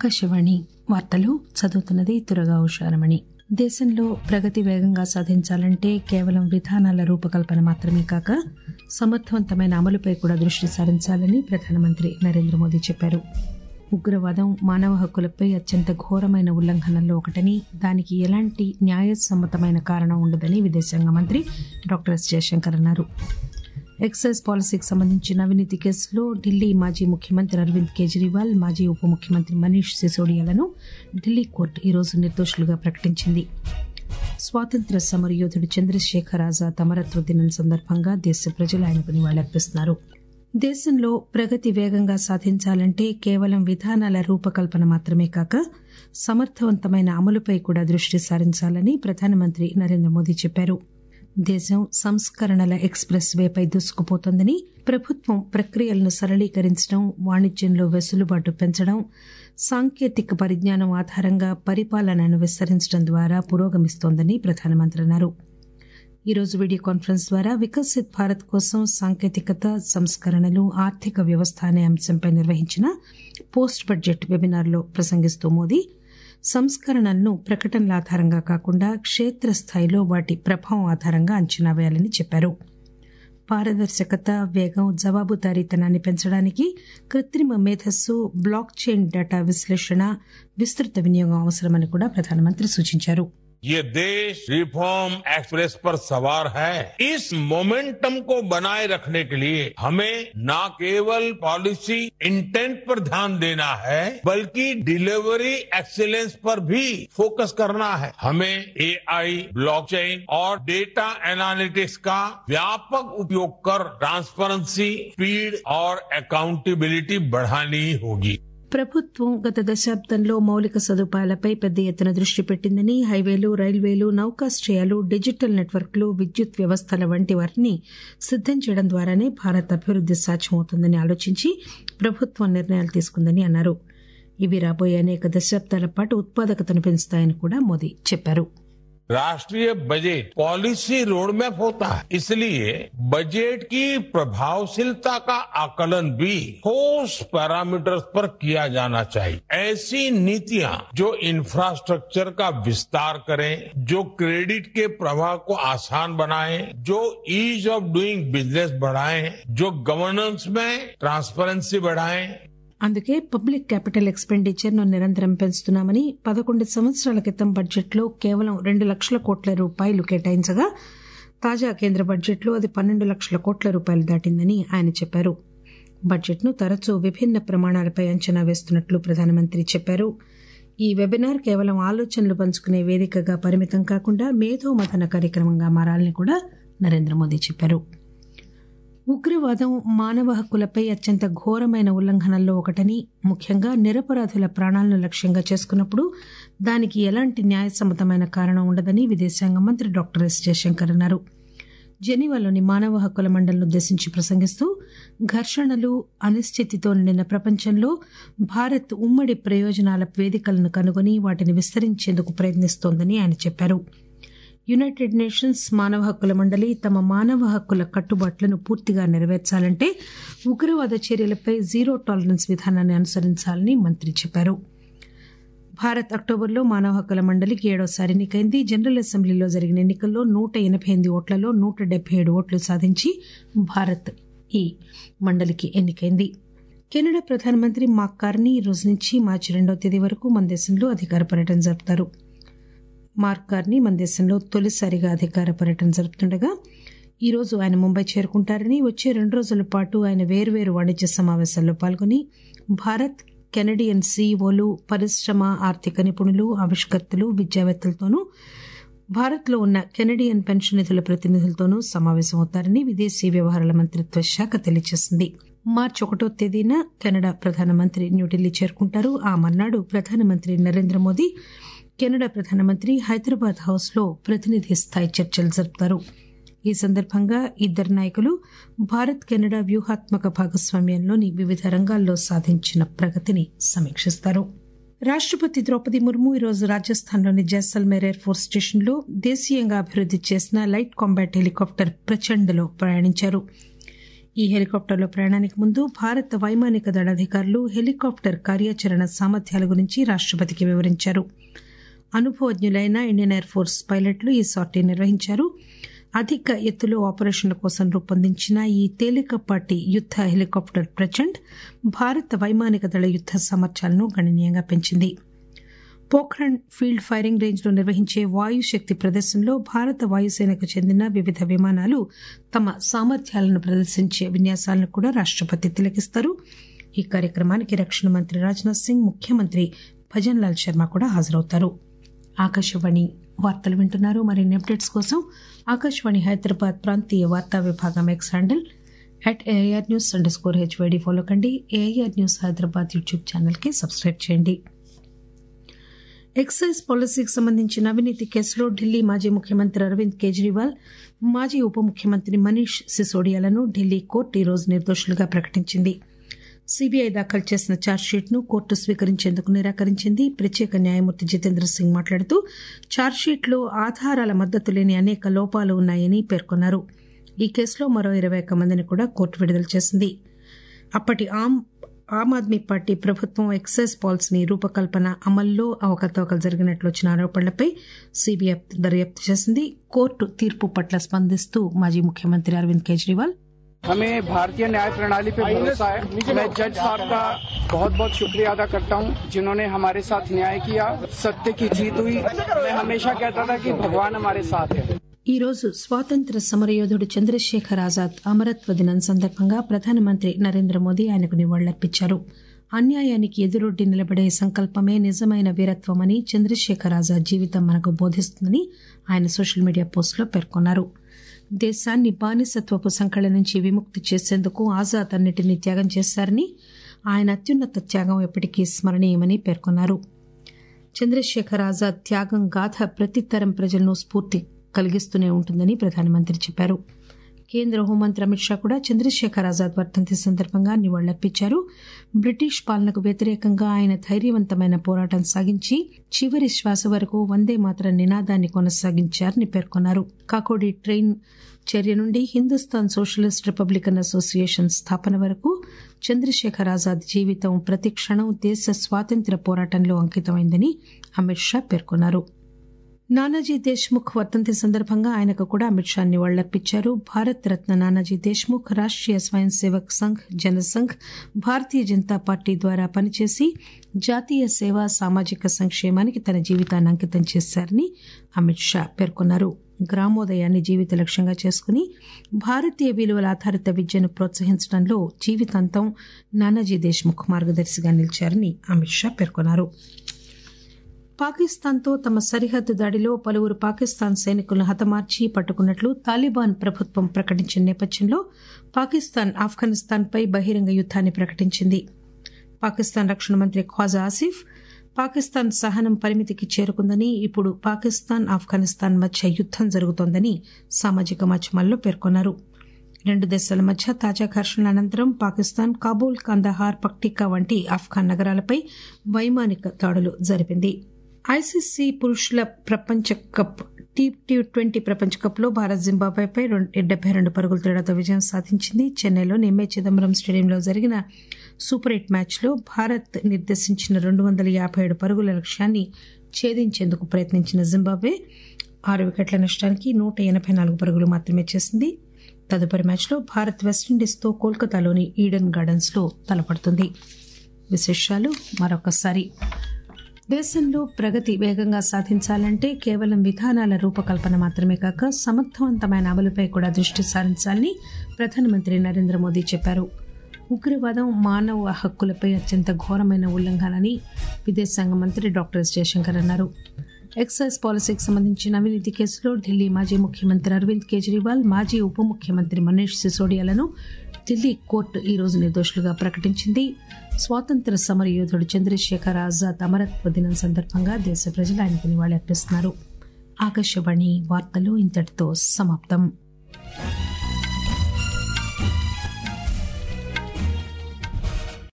ఆకాశవాణి వార్తలు చదువుతున్నది తురగా ఉషారమణి దేశంలో ప్రగతి వేగంగా సాధించాలంటే కేవలం విధానాల రూపకల్పన మాత్రమే కాక సమర్థవంతమైన అమలుపై కూడా దృష్టి సారించాలని ప్రధానమంత్రి నరేంద్ర మోదీ చెప్పారు ఉగ్రవాదం మానవ హక్కులపై అత్యంత ఘోరమైన ఉల్లంఘనల్లో ఒకటని దానికి ఎలాంటి న్యాయసమ్మతమైన కారణం ఉండదని విదేశాంగ మంత్రి డాక్టర్ ఎస్ జయశంకర్ అన్నారు ఎక్సైజ్ పాలసీకి సంబంధించిన అవినీతి కేసులో ఢిల్లీ మాజీ ముఖ్యమంత్రి అరవింద్ కేజ్రీవాల్ మాజీ ఉప ముఖ్యమంత్రి మనీష్ సిసోడియాలను ఢిల్లీ కోర్టు ఈరోజు నిర్దోషులుగా ప్రకటించింది స్వాతంత్ర్య సమరయోధుడు చంద్రశేఖర్ ఆజాద్ అమరత్వ దినం సందర్భంగా దేశ ప్రజలు ఆయనకు నివాళులర్పిస్తున్నారు దేశంలో ప్రగతి వేగంగా సాధించాలంటే కేవలం విధానాల రూపకల్పన మాత్రమే కాక సమర్థవంతమైన అమలుపై కూడా దృష్టి సారించాలని ప్రధానమంత్రి నరేంద్ర మోదీ చెప్పారు దేశం సంస్కరణల ఎక్స్ప్రెస్ వేపై దూసుకుపోతోందని ప్రభుత్వం ప్రక్రియలను సరళీకరించడం వాణిజ్యంలో వెసులుబాటు పెంచడం సాంకేతిక పరిజ్ఞానం ఆధారంగా పరిపాలనను విస్తరించడం ద్వారా పురోగమిస్తోందని ప్రధానమంత్రి అన్నారు ఈరోజు వీడియో కాన్ఫరెన్స్ ద్వారా వికసిత్ భారత్ కోసం సాంకేతికత సంస్కరణలు ఆర్థిక వ్యవస్థ అనే అంశంపై నిర్వహించిన పోస్ట్ బడ్జెట్ వెబినార్లో ప్రసంగిస్తూ మోదీ సంస్కరణలను ప్రకటనల ఆధారంగా కాకుండా క్షేత్రస్థాయిలో వాటి ప్రభావం ఆధారంగా అంచనా వేయాలని చెప్పారు పారదర్శకత వేగం జవాబుదారీతనాన్ని పెంచడానికి కృత్రిమ మేధస్సు బ్లాక్ చైన్ డేటా విశ్లేషణ విస్తృత వినియోగం అవసరమని కూడా ప్రధానమంత్రి సూచించారు ये देश रिफॉर्म एक्सप्रेस पर सवार है इस मोमेंटम को बनाए रखने के लिए हमें न केवल पॉलिसी इंटेंट पर ध्यान देना है बल्कि डिलीवरी एक्सीलेंस पर भी फोकस करना है हमें एआई ब्लॉकचेन और डेटा एनालिटिक्स का व्यापक उपयोग कर ट्रांसपेरेंसी स्पीड और अकाउंटेबिलिटी बढ़ानी होगी ప్రభుత్వం గత దశాబ్దంలో మౌలిక సదుపాయాలపై పెద్ద ఎత్తున దృష్టి పెట్టిందని హైవేలు రైల్వేలు నౌకాశ్రయాలు డిజిటల్ నెట్వర్క్లు విద్యుత్ వ్యవస్థల వంటి వాటిని సిద్దం చేయడం ద్వారానే భారత్ అభివృద్ది సాధ్యమవుతుందని ఆలోచించి ప్రభుత్వం నిర్ణయాలు తీసుకుందని అన్నారు ఇవి రాబోయే అనేక దశాబ్దాల పాటు ఉత్పాదకతను పెంచుతాయని కూడా మోదీ చెప్పారు राष्ट्रीय बजट पॉलिसी रोडमैप होता है इसलिए बजट की प्रभावशीलता का आकलन भी ठोस पैरामीटर्स पर किया जाना चाहिए ऐसी नीतियां जो इंफ्रास्ट्रक्चर का विस्तार करें जो क्रेडिट के प्रवाह को आसान बनाए जो ईज ऑफ डूइंग बिजनेस बढ़ाए जो गवर्नेंस में ट्रांसपेरेंसी बढ़ाए అందుకే పబ్లిక్ క్యాపిటల్ ఎక్స్పెండిచర్ ను నిరంతరం పెంచుతున్నామని పదకొండు సంవత్సరాల క్రితం బడ్జెట్లో కేవలం రెండు లక్షల కోట్ల రూపాయలు కేటాయించగా తాజా కేంద్ర బడ్జెట్లో అది పన్నెండు లక్షల కోట్ల రూపాయలు దాటిందని ఆయన చెప్పారు బడ్జెట్ను తరచూ విభిన్న ప్రమాణాలపై అంచనా వేస్తున్నట్లు ప్రధానమంత్రి చెప్పారు ఈ వెబినార్ కేవలం ఆలోచనలు పంచుకునే వేదికగా పరిమితం కాకుండా మేధోమథన కార్యక్రమంగా మారాలని కూడా నరేంద్ర మోదీ చెప్పారు ఉగ్రవాదం మానవ హక్కులపై అత్యంత ఘోరమైన ఉల్లంఘనల్లో ఒకటని ముఖ్యంగా నిరపరాధుల ప్రాణాలను లక్ష్యంగా చేసుకున్నప్పుడు దానికి ఎలాంటి న్యాయసమ్మతమైన కారణం ఉండదని విదేశాంగ మంత్రి డాక్టర్ ఎస్ జయశంకర్ అన్నారు జెనీవాలోని మానవ హక్కుల మండలిని ఉద్దేశించి ప్రసంగిస్తూ ఘర్షణలు అనిశ్చితితో నిండిన ప్రపంచంలో భారత్ ఉమ్మడి ప్రయోజనాల వేదికలను కనుగొని వాటిని విస్తరించేందుకు ప్రయత్నిస్తోందని ఆయన చెప్పారు యునైటెడ్ నేషన్స్ మానవ హక్కుల మండలి తమ మానవ హక్కుల కట్టుబాట్లను పూర్తిగా నెరవేర్చాలంటే ఉగ్రవాద చర్యలపై జీరో టాలరెన్స్ విధానాన్ని అనుసరించాలని మంత్రి చెప్పారు భారత్ అక్టోబర్లో మానవ హక్కుల మండలికి ఏడోసారి ఎన్నికైంది జనరల్ అసెంబ్లీలో జరిగిన ఎన్నికల్లో నూట ఎనభై ఎనిమిది ఓట్లలో నూట డెబ్బై ఏడు ఓట్లు సాధించి భారత్ ఈ మండలికి ఎన్నికైంది కెనడా ప్రధానమంత్రి మాక్ కార్నీ ఈ రోజు నుంచి మార్చి రెండో తేదీ వరకు మన దేశంలో అధికార పర్యటన జరుపుతారు మార్క్ కార్నీ మన దేశంలో తొలిసారిగా అధికార పర్యటన జరుపుతుండగా ఈ రోజు ఆయన ముంబై చేరుకుంటారని వచ్చే రెండు రోజుల పాటు ఆయన వేర్వేరు వాణిజ్య సమావేశాల్లో పాల్గొని భారత్ కెనడియన్ సీఈఓలు పరిశ్రమ ఆర్థిక నిపుణులు ఆవిష్కర్తలు విద్యావేత్తలతోనూ భారత్లో ఉన్న కెనడియన్ పెన్షన్ నిధుల ప్రతినిధులతోనూ సమావేశమవుతారని విదేశీ వ్యవహారాల మంత్రిత్వ శాఖ తెలియజేసింది మార్చి ఒకటో తేదీన కెనడా ప్రధానమంత్రి న్యూఢిల్లీ చేరుకుంటారు ఆ మర్నాడు ప్రధానమంత్రి నరేంద్ర మోదీ కెనడా ప్రధానమంత్రి హైదరాబాద్ హౌస్ లో ప్రతినిధి స్థాయి చర్చలు జరుపుతారు ఈ సందర్భంగా ఇద్దరు నాయకులు భారత్ కెనడా వ్యూహాత్మక భాగస్వామ్యంలోని వివిధ రంగాల్లో సాధించిన ప్రగతిని సమీక్షిస్తారు రాష్టపతి ద్రౌపది ముర్ము ఈరోజు రాజస్థాన్లోని జైసల్మేర్ ఎయిర్ ఫోర్స్ స్టేషన్లో దేశీయంగా అభివృద్ది చేసిన లైట్ కాంబాట్ హెలికాప్టర్ ప్రచండ్లో ప్రయాణించారు ఈ హెలికాప్టర్లో ప్రయాణానికి ముందు భారత వైమానిక దళ అధికారులు హెలికాప్టర్ కార్యాచరణ సామర్థ్యాల గురించి రాష్టపతికి వివరించారు అనుభవజ్ఞులైన ఇండియన్ ఎయిర్ ఫోర్స్ పైలట్లు ఈ సార్టీ నిర్వహించారు అధిక ఎత్తులో ఆపరేషన్ల కోసం రూపొందించిన ఈ తేలికపాటి యుద్ద హెలికాప్టర్ ప్రచండ్ భారత వైమానిక దళ యుద్ద సామర్థ్యాలను గణనీయంగా పెంచింది పోఖ్రణ్ ఫీల్డ్ ఫైరింగ్ రేంజ్ లో నిర్వహించే వాయు శక్తి ప్రదర్శనలో భారత వాయుసేనకు చెందిన వివిధ విమానాలు తమ సామర్థ్యాలను ప్రదర్శించే విన్యాసాలను కూడా రాష్టపతి తిలకిస్తారు ఈ కార్యక్రమానికి రక్షణ మంత్రి రాజ్నాథ్ సింగ్ ముఖ్యమంత్రి భజన్ లాల్ శర్మ కూడా హాజరవుతారు ఆకాశవాణి వార్తలు వింటున్నారు మరిన్ని అప్డేట్స్ కోసం ఆకాశవాణి హైదరాబాద్ ప్రాంతీయ వార్తా విభాగం X handle at AIR news under score HYD follow కండి AIR news Hyderabad YouTube channel కి సబ్స్క్రైబ్ చేయండి ఎక్సైజ్ పాలసీకి సంబంధించిన అవినీతి కేసులో ఢిల్లీ మాజీ ముఖ్యమంత్రి అరవింద్ కేజ్రీవాల్ మాజీ ఉప ముఖ్యమంత్రి మనీష్ సిసోడియాలను ఢిల్లీ కోర్టు ఈరోజు నిర్దోషులుగా ప్రకటించింది సీబీఐ దాఖలు చేసిన ఛార్జ్షీట్ ను కోర్టు స్వీకరించేందుకు నిరాకరించింది ప్రత్యేక న్యాయమూర్తి జితేంద్ర సింగ్ మాట్లాడుతూ ఛార్జ్షీట్లో ఆధారాల మద్దతు లేని అనేక లోపాలు ఉన్నాయని పేర్కొన్నారు ఈ కేసులో మరో ఇరవై ఒక్క మందిని కూడా కోర్టు విడుదల చేసింది అప్పటి ఆమ్ ఆమ్ ఆద్మీ పార్టీ ప్రభుత్వం ఎక్సైజ్ పాలసీని రూపకల్పన అమల్లో అవకతవకలు జరిగినట్లు వచ్చిన ఆరోపణలపై సీబీఐ దర్యాప్తు చేసింది కోర్టు తీర్పు పట్ల స్పందిస్తూ మాజీ ముఖ్యమంత్రి అరవింద్ కేజ్రీవాల్ हमें भारतीय न्याय प्रणाली पे भरोसा है मैं जज साहब का बहुत बहुत शुक्रिया अदा करता हूँ जिन्होंने हमारे साथ न्याय किया सत्य की जीत हुई मैं हमेशा कहता था कि भगवान हमारे साथ है ఈ రోజు స్వాతంత్ర సమరయోధుడు చంద్రశేఖర్ ఆజాద్ అమరత్వ దినం సందర్భంగా ప్రధానమంత్రి నరేంద్ర మోదీ ఆయనకు నివాళులర్పించారు అన్యాయానికి ఎదురొడ్డి నిలబడే సంకల్పమే నిజమైన వీరత్వమని చంద్రశేఖర్ ఆజాద్ జీవితం మనకు బోధిస్తుందని ఆయన సోషల్ మీడియా పోస్టులో పేర్కొన్నారు దేశాన్ని బానిసత్వపు సంకళ నుంచి విముక్తి చేసేందుకు ఆజాద్ అన్నిటినీ త్యాగం చేశారని ఆయన అత్యున్నత త్యాగం ఎప్పటికీ స్మరణీయమని పేర్కొన్నారు చంద్రశేఖర్ ఆజాద్ త్యాగం గాథ ప్రతి తరం ప్రజలను స్ఫూర్తి కలిగిస్తూనే ఉంటుందని ప్రధానమంత్రి చెప్పారు కేంద్ర హోంమంత్రి అమిత్ షా కూడా చంద్రశేఖర్ ఆజాద్ వర్ధంతి సందర్భంగా నివాళులర్పించారు బ్రిటిష్ పాలనకు వ్యతిరేకంగా ఆయన ధైర్యవంతమైన పోరాటం సాగించి చివరి శ్వాస వరకు వందే మాత్రం నినాదాన్ని కొనసాగించారని పేర్కొన్నారు కాకోడి ట్రైన్ చర్య నుండి హిందుస్థాన్ సోషలిస్ట్ రిపబ్లికన్ అసోసియేషన్ స్థాపన వరకు చంద్రశేఖర్ ఆజాద్ జీవితం ప్రతి క్షణం దేశ స్వాతంత్ర్య పోరాటంలో అంకితమైందని అమిత్ షా పేర్కొన్నారు నానాజీ దేశ్ముఖ్ వర్ధంతి సందర్భంగా ఆయనకు కూడా అమిత్ షా నివాళులర్పించారు భారత్ రత్న నానాజీ దేశ్ముఖ్ రాష్ట్రీయ స్వయం సేవక్ సంఘ్ జనసంఘ్ భారతీయ జనతా పార్టీ ద్వారా పనిచేసి జాతీయ సేవ సామాజిక సంక్షేమానికి తన జీవితాన్ని అంకితం చేశారని అమిత్ షా పేర్కొన్నారు గ్రామోదయాన్ని జీవిత లక్ష్యంగా చేసుకుని భారతీయ విలువల ఆధారిత విద్యను ప్రోత్సహించడంలో జీవితాంతం నానాజీ దేశ్ముఖ్ మార్గదర్శిగా నిలిచారని అమిత్ షా పేర్కొన్నారు పాకిస్తాన్తో తమ సరిహద్దు దాడిలో పలువురు పాకిస్తాన్ సైనికులను హతమార్చి పట్టుకున్నట్లు తాలిబాన్ ప్రభుత్వం ప్రకటించిన నేపథ్యంలో పాకిస్తాన్ ఆఫ్ఘనిస్తాన్పై బహిరంగ యుద్దాన్ని ప్రకటించింది పాకిస్తాన్ రక్షణ మంత్రి ఖ్వాజా ఆసిఫ్ పాకిస్తాన్ సహనం పరిమితికి చేరుకుందని ఇప్పుడు పాకిస్తాన్ ఆఫ్ఘనిస్తాన్ మధ్య యుద్దం జరుగుతోందని సామాజిక మాధ్యమాల్లో పేర్కొన్నారు రెండు దేశాల మధ్య తాజా ఘర్షణల అనంతరం పాకిస్తాన్ కాబూల్ కందహార్ పక్టికా వంటి ఆఫ్ఘాన్ నగరాలపై వైమానిక దాడులు జరిపింది ఐసీసీ పురుషుల ప్రపంచ కప్ టీ టీ ట్వంటీ ప్రపంచ కప్ లో భారత్ జింబాబ్వేపై డెబ్బై రెండు పరుగుల తేడాతో విజయం సాధించింది చెన్నైలోని ఎంఏ చిదంబరం స్టేడియంలో జరిగిన సూపర్ ఎయిట్ మ్యాచ్ లో భారత్ నిర్దేశించిన రెండు వందల యాభై ఏడు పరుగుల లక్ష్యాన్ని ఛేదించేందుకు ప్రయత్నించిన జింబాబ్వే ఆరు వికెట్ల నష్టానికి నూట ఎనభై నాలుగు పరుగులు మాత్రమే చేసింది తదుపరి మ్యాచ్లో భారత్ వెస్టిండీస్తో కోల్కతాలోని ఈడెన్ గార్డెన్స్ లో తలపడుతుంది విశేషాలు మరొకసారి దేశంలో ప్రగతి వేగంగా సాధించాలంటే కేవలం విధానాల రూపకల్పన మాత్రమే కాక సమర్థవంతమైన అమలుపై కూడా దృష్టి సారించాలని ప్రధానమంత్రి నరేంద్ర మోదీ చెప్పారు ఉగ్రవాదం మానవ హక్కులపై అత్యంత ఘోరమైన ఉల్లంఘనని విదేశాంగ మంత్రి డాక్టర్ ఎస్ జయశంకర్ అన్నారు ఎక్సైజ్ పాలసీకి సంబంధించిన అవినీతి కేసులో ఢిల్లీ మాజీ ముఖ్యమంత్రి అరవింద్ కేజ్రీవాల్ మాజీ ఉప ముఖ్యమంత్రి మనీష్ సిసోడియాలను ఢిల్లీ కోర్టు ఈ రోజు నిర్దోషులుగా ప్రకటించింది స్వాతంత్ర సమర యోధుడు చంద్రశేఖర్ ఆజాద్ అమరత్వ దినం సందర్భంగా దేశ ప్రజలు ఆయనకు నివాళులర్పిస్తున్నారు ఆకాశవాణి వార్తలు ఇంతటితో సమాప్తం